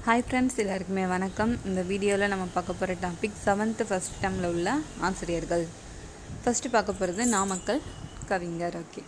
hi friends எல்லாருக்குமே வணக்கம் இந்த வீடியோவில் நம்ம பார்க்க போகிற டாபிக் செவன்த்து ஃபஸ்ட் டேர்மில் உள்ள ஆசிரியர்கள் ஃபஸ்ட்டு பார்க்க போகிறது நாமக்கல் கவிஞர் ஓகே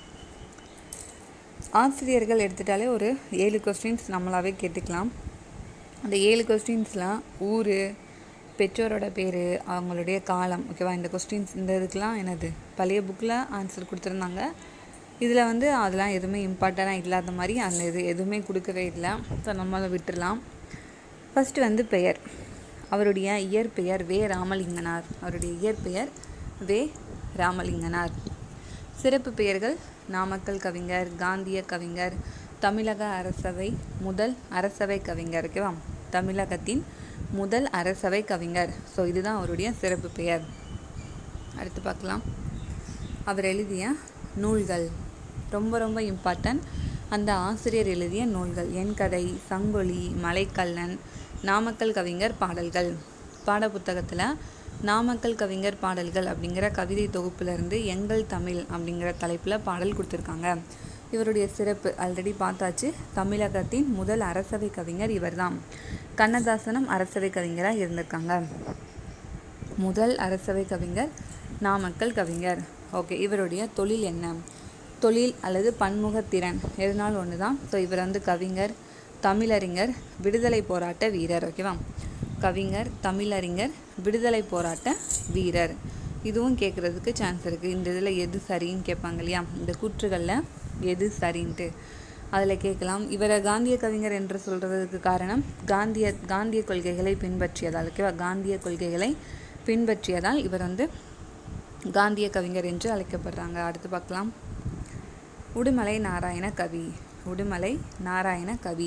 ஆசிரியர்கள் எடுத்துட்டாலே ஒரு ஏழு கொஸ்டின்ஸ் நம்மளாவே கேட்டுக்கலாம் அந்த ஏழு கொஸ்டின்ஸ்லாம் ஊர் பெற்றோரோட பேர் அவங்களுடைய காலம் ஓகேவா இந்த கொஸ்டின்ஸ் இந்த இதுக்கெலாம் என்னது பழைய புக்கில் ஆன்சர் கொடுத்துருந்தாங்க இதில் வந்து அதெல்லாம் எதுவுமே இம்பார்ட்டண்ட்டாக இல்லாத மாதிரி அந்த இது எதுவுமே கொடுக்கவே இல்லை ஸோ நம்ம அதை விட்டுடலாம் ஃபஸ்ட்டு வந்து பெயர் அவருடைய இயற்பெயர் வே ராமலிங்கனார் அவருடைய இயற்பெயர் வே ராமலிங்கனார் சிறப்பு பெயர்கள் நாமக்கல் கவிஞர் காந்திய கவிஞர் தமிழக அரசவை முதல் அரசவை கவிஞர் ஓகேவா தமிழகத்தின் முதல் அரசவை கவிஞர் ஸோ இதுதான் அவருடைய சிறப்பு பெயர் அடுத்து பார்க்கலாம் அவர் எழுதிய நூல்கள் ரொம்ப ரொம்ப இம்பார்ட்டன்ட் அந்த ஆசிரியர் எழுதிய நூல்கள் என் கதை சங்கொலி மலைக்கல்லன் நாமக்கல் கவிஞர் பாடல்கள் பாடப்புத்தகத்தில் நாமக்கல் கவிஞர் பாடல்கள் அப்படிங்கிற கவிதை தொகுப்பிலிருந்து எங்கள் தமிழ் அப்படிங்கிற தலைப்பில் பாடல் கொடுத்துருக்காங்க இவருடைய சிறப்பு ஆல்ரெடி பார்த்தாச்சு தமிழகத்தின் முதல் அரசவை கவிஞர் இவர்தான் கண்ணதாசனம் அரசவை கவிஞராக இருந்திருக்காங்க முதல் அரசவை கவிஞர் நாமக்கல் கவிஞர் ஓகே இவருடைய தொழில் என்ன தொழில் அல்லது பன்முகத்திறன் எதுனாலும் ஒன்று தான் ஸோ இவர் வந்து கவிஞர் தமிழறிஞர் விடுதலை போராட்ட வீரர் ஓகேவா கவிஞர் தமிழறிஞர் விடுதலை போராட்ட வீரர் இதுவும் கேட்குறதுக்கு சான்ஸ் இருக்குது இந்த இதில் எது சரின்னு கேட்பாங்க இல்லையா இந்த கூற்றுகளில் எது சரின்ட்டு அதில் கேட்கலாம் இவரை காந்திய கவிஞர் என்று சொல்கிறதுக்கு காரணம் காந்திய காந்திய கொள்கைகளை பின்பற்றியதால் ஓகேவா காந்திய கொள்கைகளை பின்பற்றியதால் இவர் வந்து காந்திய கவிஞர் என்று அழைக்கப்படுறாங்க அடுத்து பார்க்கலாம் உடுமலை நாராயண கவி உடுமலை நாராயண கவி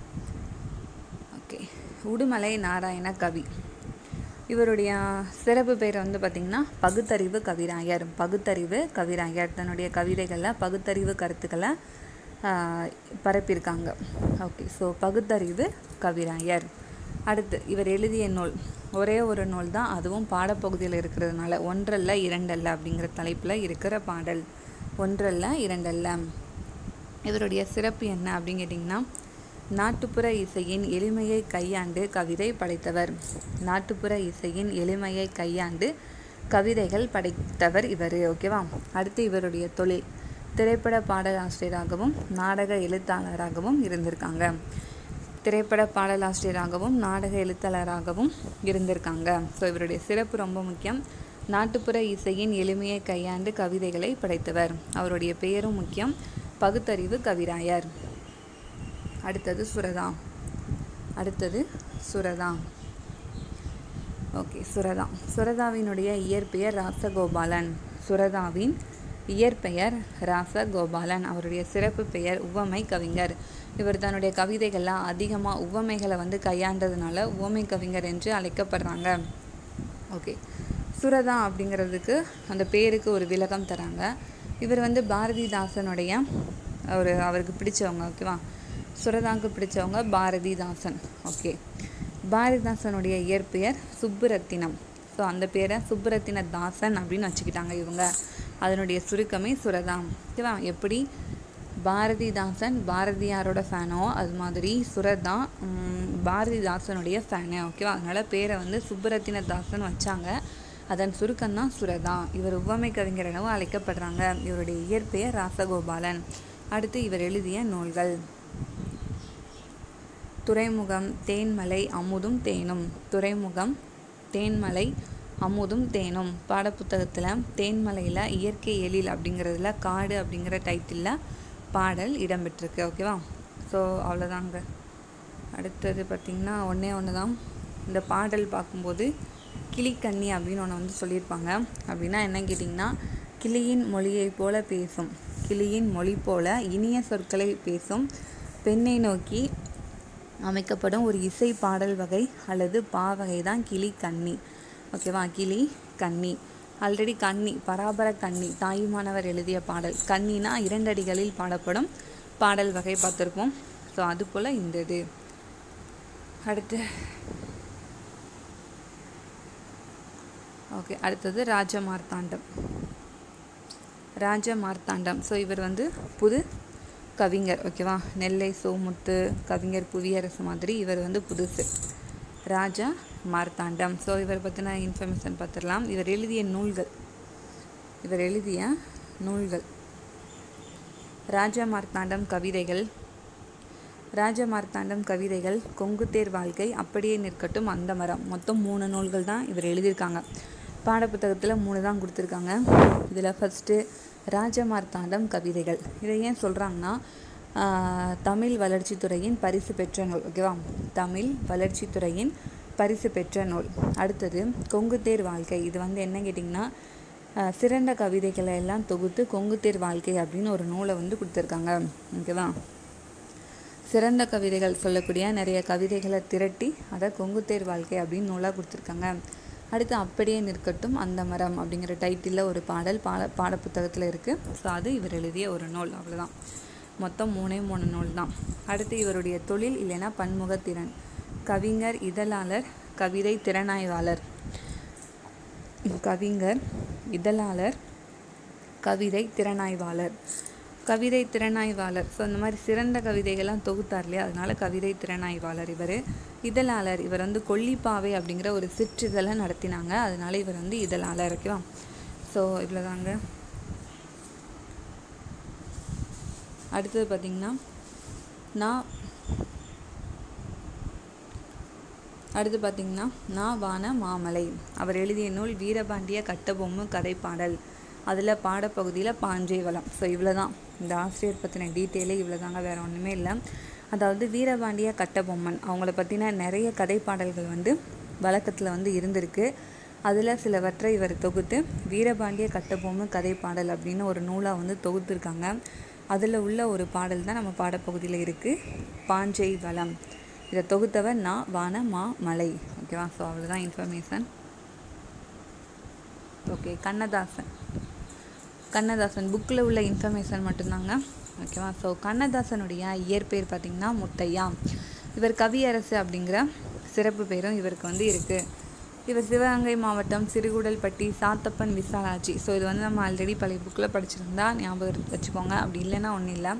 ஓகே உடுமலை நாராயண கவி இவருடைய சிறப்பு பேர் வந்து பார்த்திங்கன்னா பகுத்தறிவு கவிராயர் பகுத்தறிவு கவிராயர் தன்னுடைய கவிதைகளில் பகுத்தறிவு கருத்துக்களை பரப்பியிருக்காங்க ஓகே ஸோ பகுத்தறிவு கவிராயர் அடுத்து இவர் எழுதிய நூல் ஒரே ஒரு நூல் தான் அதுவும் பாடப்பகுதியில் இருக்கிறதுனால ஒன்றல்ல இரண்டல்ல அப்படிங்கிற தலைப்பில் இருக்கிற பாடல் ஒன்றல்ல இரண்டல்ல இவருடைய சிறப்பு என்ன அப்படின்னு கேட்டிங்கன்னா நாட்டுப்புற இசையின் எளிமையை கையாண்டு கவிதை படைத்தவர் நாட்டுப்புற இசையின் எளிமையை கையாண்டு கவிதைகள் படைத்தவர் இவர் ஓகேவா அடுத்து இவருடைய தொழில் திரைப்பட பாடலாசிரியராகவும் நாடக எழுத்தாளராகவும் இருந்திருக்காங்க திரைப்பட பாடலாசிரியராகவும் நாடக எழுத்தாளராகவும் இருந்திருக்காங்க ஸோ இவருடைய சிறப்பு ரொம்ப முக்கியம் நாட்டுப்புற இசையின் எளிமையை கையாண்டு கவிதைகளை படைத்தவர் அவருடைய பெயரும் முக்கியம் பகுத்தறிவு கவிராயர் அடுத்தது சுரதா அடுத்தது சுரதா ஓகே சுரதா சுரதாவினுடைய இயற்பெயர் ராசகோபாலன் சுரதாவின் இயற்பெயர் ராசகோபாலன் அவருடைய சிறப்பு பெயர் உவமை கவிஞர் இவர் தன்னுடைய கவிதைகள்லாம் அதிகமாக உவமைகளை வந்து கையாண்டதுனால உவமை கவிஞர் என்று அழைக்கப்படுறாங்க ஓகே சுரதா அப்படிங்கிறதுக்கு அந்த பேருக்கு ஒரு விளக்கம் தராங்க இவர் வந்து பாரதிதாசனுடைய ஒரு அவருக்கு பிடிச்சவங்க ஓகேவா சுரதாவுக்கு பிடிச்சவங்க பாரதிதாசன் ஓகே பாரதிதாசனுடைய இயற்பெயர் சுப்புரத்தினம் ஸோ அந்த பேரை சுப்புரத்தின தாசன் அப்படின்னு வச்சுக்கிட்டாங்க இவங்க அதனுடைய சுருக்கமே சுரதாம் ஓகேவா எப்படி பாரதிதாசன் பாரதியாரோட ஃபேனோ அது மாதிரி சுரதா பாரதிதாசனுடைய ஃபேனு ஓகேவா அதனால் பேரை வந்து சுப்புரத்தின தாசன் வச்சாங்க அதன் சுருக்கம் தான் சுரதா இவர் உவமை கவிஞர் எனவும் அழைக்கப்படுறாங்க இவருடைய இயற்பெயர் ராசகோபாலன் அடுத்து இவர் எழுதிய நூல்கள் துறைமுகம் தேன்மலை அமுதும் தேனும் துறைமுகம் தேன்மலை அமுதும் தேனும் பாடப்புத்தகத்தில் தேன்மலையில் இயற்கை எழில் அப்படிங்கிறதுல காடு அப்படிங்கிற டைட்டிலில் பாடல் இடம்பெற்றிருக்கு ஓகேவா ஸோ அவ்வளோதாங்க அடுத்தது பார்த்திங்கன்னா ஒன்றே ஒன்று தான் இந்த பாடல் பார்க்கும்போது கிளிக்கண்ணி அப்படின்னு ஒன்று வந்து சொல்லியிருப்பாங்க அப்படின்னா என்ன கேட்டிங்கன்னா கிளியின் மொழியை போல பேசும் கிளியின் மொழி போல இனிய சொற்களை பேசும் பெண்ணை நோக்கி அமைக்கப்படும் ஒரு இசை பாடல் வகை அல்லது பாவகை தான் கிளி கண்ணி ஓகேவா கிளி கண்ணி ஆல்ரெடி கண்ணி பராபர கண்ணி தாயுமானவர் எழுதிய பாடல் கண்ணினா இரண்டடிகளில் பாடப்படும் பாடல் வகை பார்த்துருப்போம் ஸோ அது போல் இந்த இது அடுத்து ஓகே அடுத்தது ராஜமார்த்தாண்டம் ராஜமார்த்தாண்டம் ஸோ இவர் வந்து புது கவிஞர் ஓகேவா நெல்லை சோமுத்து கவிஞர் புவியரசு மாதிரி இவர் வந்து புதுசு ராஜா மார்த்தாண்டம் ஸோ இவர் பற்றின இன்ஃபர்மேஷன் பார்த்துடலாம் இவர் எழுதிய நூல்கள் இவர் எழுதிய நூல்கள் ராஜா மார்த்தாண்டம் கவிதைகள் ராஜ மார்த்தாண்டம் கவிதைகள் கொங்குத்தேர் வாழ்க்கை அப்படியே நிற்கட்டும் அந்த மரம் மொத்தம் மூணு நூல்கள் தான் இவர் எழுதியிருக்காங்க பாடப்புத்தகத்தில் மூணு தான் கொடுத்துருக்காங்க இதில் ஃபஸ்ட்டு ராஜ மார்த்தாண்டம் கவிதைகள் இதை ஏன் சொல்கிறாங்கன்னா தமிழ் வளர்ச்சித்துறையின் பரிசு பெற்ற நூல் ஓகேவா தமிழ் வளர்ச்சித்துறையின் பரிசு பெற்ற நூல் அடுத்தது கொங்குத்தேர் வாழ்க்கை இது வந்து என்ன கேட்டிங்கன்னா சிறந்த கவிதைகளை எல்லாம் தொகுத்து கொங்குத்தேர் வாழ்க்கை அப்படின்னு ஒரு நூலை வந்து கொடுத்துருக்காங்க ஓகேவா சிறந்த கவிதைகள் சொல்லக்கூடிய நிறைய கவிதைகளை திரட்டி அதை கொங்குத்தேர் வாழ்க்கை அப்படின்னு நூலாக கொடுத்துருக்காங்க அடுத்து அப்படியே நிற்கட்டும் அந்த மரம் அப்படிங்கிற டைட்டிலில் ஒரு பாடல் பாட பாடப்புத்தகத்தில் இருக்குது ஸோ அது இவர் எழுதிய ஒரு நூல் அவ்வளோதான் மொத்தம் மூணே மூணு நூல் தான் அடுத்து இவருடைய தொழில் இல்லைன்னா பன்முகத்திறன் கவிஞர் இதழாளர் கவிதை திறனாய்வாளர் கவிஞர் இதழாளர் கவிதை திறனாய்வாளர் கவிதை திறனாய்வாளர் ஸோ அந்த மாதிரி சிறந்த கவிதைகள்லாம் தொகுத்தார் இல்லையா அதனால கவிதை திறனாய்வாளர் இவர் இதழாளர் இவர் வந்து கொல்லிப்பாவை அப்படிங்கிற ஒரு சிற்றிதழை நடத்தினாங்க அதனால இவர் வந்து இதழாளர் ஓகேவா ஸோ இவ்வளோதாங்க அடுத்தது பார்த்திங்கன்னா நான் அடுத்து பார்த்திங்கன்னா நான் வான மாமலை அவர் எழுதிய நூல் வீரபாண்டிய கட்டபொம்மு கதைப்பாடல் அதில் பாடப்பகுதியில் பாஞ்சை வளம் ஸோ இவ்வளோ தான் இந்த ஆசிரியர் பற்றின டீட்டெயிலே இவ்வளோ தாங்க வேறு ஒன்றுமே இல்லை அதாவது வீரபாண்டிய கட்டபொம்மன் அவங்கள பற்றின நிறைய கதைப்பாடல்கள் வந்து வழக்கத்தில் வந்து இருந்திருக்கு அதில் சிலவற்றை இவர் தொகுத்து வீரபாண்டிய கட்டபொம்மு கதைப்பாடல் அப்படின்னு ஒரு நூலாக வந்து தொகுத்துருக்காங்க அதில் உள்ள ஒரு பாடல் தான் நம்ம பாடப்பகுதியில் இருக்குது பாஞ்சை வளம் இதை தொகுத்தவர் நான் வான மா மலை ஓகேவா ஸோ அவ்வளோதான் இன்ஃபர்மேஷன் ஓகே கண்ணதாசன் கண்ணதாசன் புக்கில் உள்ள இன்ஃபர்மேஷன் மட்டும்தாங்க ஓகேவா ஸோ கண்ணதாசனுடைய இயற்பெயர் பார்த்திங்கன்னா முத்தையா இவர் கவியரசு அப்படிங்கிற சிறப்பு பேரும் இவருக்கு வந்து இருக்குது இவர் சிவகங்கை மாவட்டம் சிறுகுடல்பட்டி சாத்தப்பன் விசாலாட்சி ஸோ இது வந்து நம்ம ஆல்ரெடி பழைய புக்கில் படிச்சிருந்தா ஞாபகம் வச்சுக்கோங்க அப்படி இல்லைன்னா ஒன்றும் இல்லை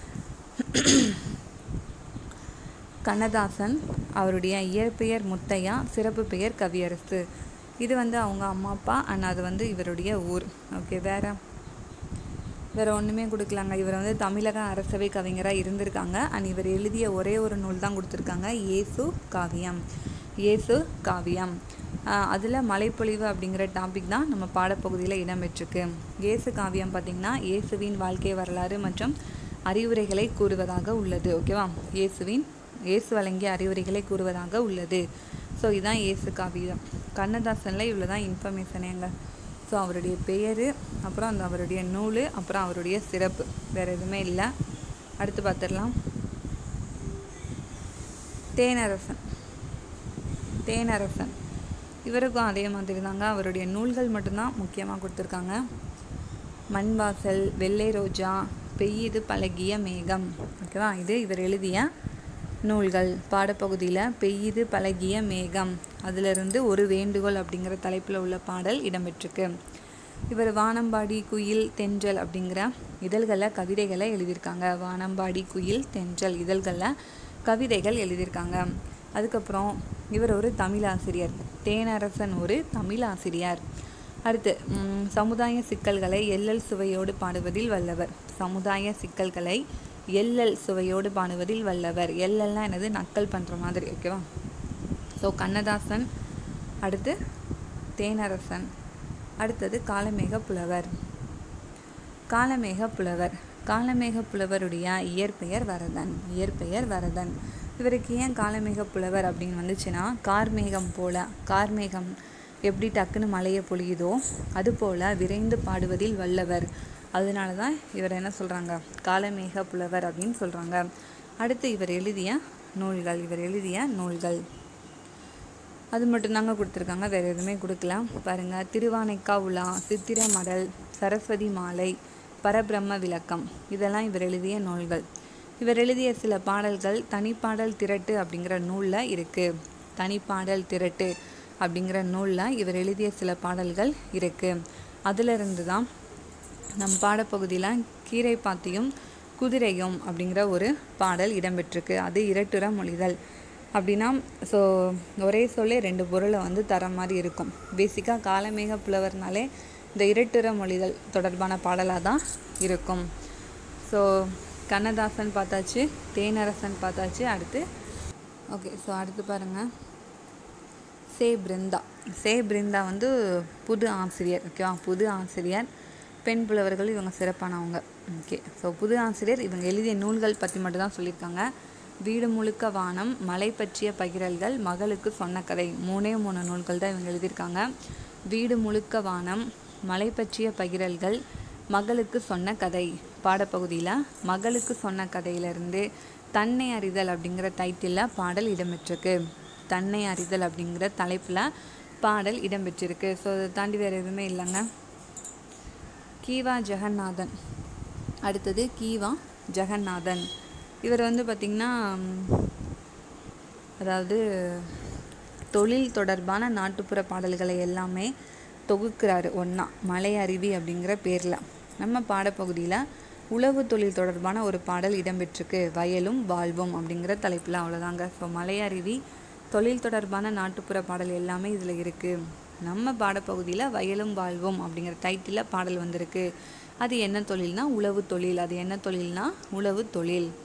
கண்ணதாசன் அவருடைய இயற்பெயர் முத்தையா சிறப்பு பெயர் கவியரசு இது வந்து அவங்க அம்மா அப்பா அண்ட் அது வந்து இவருடைய ஊர் ஓகே வேறு வேறு ஒன்றுமே கொடுக்கலாங்க இவர் வந்து தமிழக அரசவை கவிஞராக இருந்திருக்காங்க அண்ட் இவர் எழுதிய ஒரே ஒரு நூல் தான் கொடுத்துருக்காங்க இயேசு காவியம் இயேசு காவியம் அதில் மலைப்பொழிவு அப்படிங்கிற டாபிக் தான் நம்ம பாடப்பகுதியில் இடம்பெற்றிருக்கு இயேசு காவியம் பார்த்திங்கன்னா இயேசுவின் வாழ்க்கை வரலாறு மற்றும் அறிவுரைகளை கூறுவதாக உள்ளது ஓகேவா இயேசுவின் இயேசு வழங்கிய அறிவுரைகளை கூறுவதாக உள்ளது ஸோ இதுதான் இயேசு காவியம் கண்ணதாசனில் இவ்வளோ தான் இன்ஃபர்மேஷனேங்க ஸோ அவருடைய பெயர் அப்புறம் அந்த அவருடைய நூல் அப்புறம் அவருடைய சிறப்பு வேறு எதுவுமே இல்லை அடுத்து பார்த்துடலாம் தேனரசன் தேனரசன் இவருக்கும் அதே மாதிரி தாங்க அவருடைய நூல்கள் மட்டும்தான் முக்கியமாக கொடுத்துருக்காங்க மண்வாசல் வெள்ளை ரோஜா பெய்யுது பழகிய மேகம் ஓகேவா இது இவர் எழுதிய நூல்கள் பாடப்பகுதியில் பெய்யுது பழகிய மேகம் அதிலிருந்து ஒரு வேண்டுகோள் அப்படிங்கிற தலைப்பில் உள்ள பாடல் இடம்பெற்றிருக்கு இவர் வானம்பாடி குயில் தென்றல் அப்படிங்கிற இதழ்களில் கவிதைகளை எழுதியிருக்காங்க வானம்பாடி குயில் தென்றல் இதழ்களில் கவிதைகள் எழுதியிருக்காங்க அதுக்கப்புறம் இவர் ஒரு தமிழாசிரியர் தேனரசன் ஒரு தமிழாசிரியர் அடுத்து சமுதாய சிக்கல்களை எல்லல் சுவையோடு பாடுவதில் வல்லவர் சமுதாய சிக்கல்களை எல்லல் சுவையோடு பாடுவதில் வல்லவர் எல்லல்னால் என்னது நக்கல் பண்ணுற மாதிரி ஓகேவா ஸோ கண்ணதாசன் அடுத்து தேனரசன் அடுத்தது காலமேக புலவர் காலமேக புலவர் காலமேக புலவருடைய இயற்பெயர் வரதன் இயற்பெயர் வரதன் இவருக்கு ஏன் காலமேக புலவர் அப்படின்னு வந்துச்சுன்னா கார்மேகம் போல கார்மேகம் எப்படி டக்குன்னு மழையை பொழியுதோ அதுபோல் விரைந்து பாடுவதில் வல்லவர் அதனால தான் இவர் என்ன சொல்கிறாங்க காலமேக புலவர் அப்படின்னு சொல்கிறாங்க அடுத்து இவர் எழுதிய நூல்கள் இவர் எழுதிய நூல்கள் அது மட்டும்தாங்க கொடுத்துருக்காங்க வேறு எதுவுமே கொடுக்கல பாருங்கள் திருவானைக்கா உலா சித்திர மடல் சரஸ்வதி மாலை பரபிரம்ம விளக்கம் இதெல்லாம் இவர் எழுதிய நூல்கள் இவர் எழுதிய சில பாடல்கள் தனிப்பாடல் திரட்டு அப்படிங்கிற நூலில் இருக்குது தனிப்பாடல் திரட்டு அப்படிங்கிற நூலில் இவர் எழுதிய சில பாடல்கள் இருக்குது அதிலிருந்து தான் நம் பாடப்பகுதியில் கீரை பாத்தியும் குதிரையும் அப்படிங்கிற ஒரு பாடல் இடம்பெற்றிருக்கு அது இரட்டுற மொழிதல் அப்படின்னா ஸோ ஒரே சொல்லே ரெண்டு பொருளை வந்து தர மாதிரி இருக்கும் பேசிக்காக காலமேக புலவர்னாலே இந்த இரட்டுற மொழிதல் தொடர்பான பாடலாக தான் இருக்கும் ஸோ கண்ணதாசன் பார்த்தாச்சு தேனரசன் பார்த்தாச்சு அடுத்து ஓகே ஸோ அடுத்து பாருங்கள் சே பிருந்தா சே பிருந்தா வந்து புது ஆசிரியர் ஓகேவா புது ஆசிரியர் பெண் புலவர்கள் இவங்க சிறப்பானவங்க ஓகே ஸோ புது ஆசிரியர் இவங்க எழுதிய நூல்கள் பற்றி மட்டும் தான் சொல்லியிருக்காங்க வீடு முழுக்க வானம் மலை பற்றிய பகிரல்கள் மகளுக்கு சொன்ன கதை மூணே மூணு நூல்கள் தான் இவங்க எழுதியிருக்காங்க வீடு முழுக்க வானம் மலை பற்றிய பகிரல்கள் மகளுக்கு சொன்ன கதை பாடப்பகுதியில் மகளுக்கு சொன்ன கதையிலிருந்து தன்னை அறிதல் அப்படிங்கிற டைட்டிலில் பாடல் இடம்பெற்றிருக்கு தன்னை அறிதல் அப்படிங்கிற தலைப்பில் பாடல் இடம்பெற்றிருக்கு ஸோ அதை தாண்டி வேறு எதுவுமே இல்லைங்க கீவா ஜெகநாதன் அடுத்தது கீவா ஜெகநாதன் இவர் வந்து பார்த்திங்கன்னா அதாவது தொழில் தொடர்பான நாட்டுப்புற பாடல்களை எல்லாமே தொகுக்கிறாரு ஒன்றா மலை அருவி அப்படிங்கிற பேரில் நம்ம பாடப்பகுதியில் உழவு தொழில் தொடர்பான ஒரு பாடல் இடம்பெற்றிருக்கு வயலும் வாழ்வும் அப்படிங்கிற தலைப்பில் அவ்வளோதாங்க ஸோ மலை அருவி தொழில் தொடர்பான நாட்டுப்புற பாடல் எல்லாமே இதில் இருக்குது நம்ம பாடப்பகுதியில் வயலும் வாழ்வும் அப்படிங்கிற டைட்டிலில் பாடல் வந்திருக்கு அது என்ன தொழில்னா உழவு தொழில் அது என்ன தொழில்னா உழவு தொழில்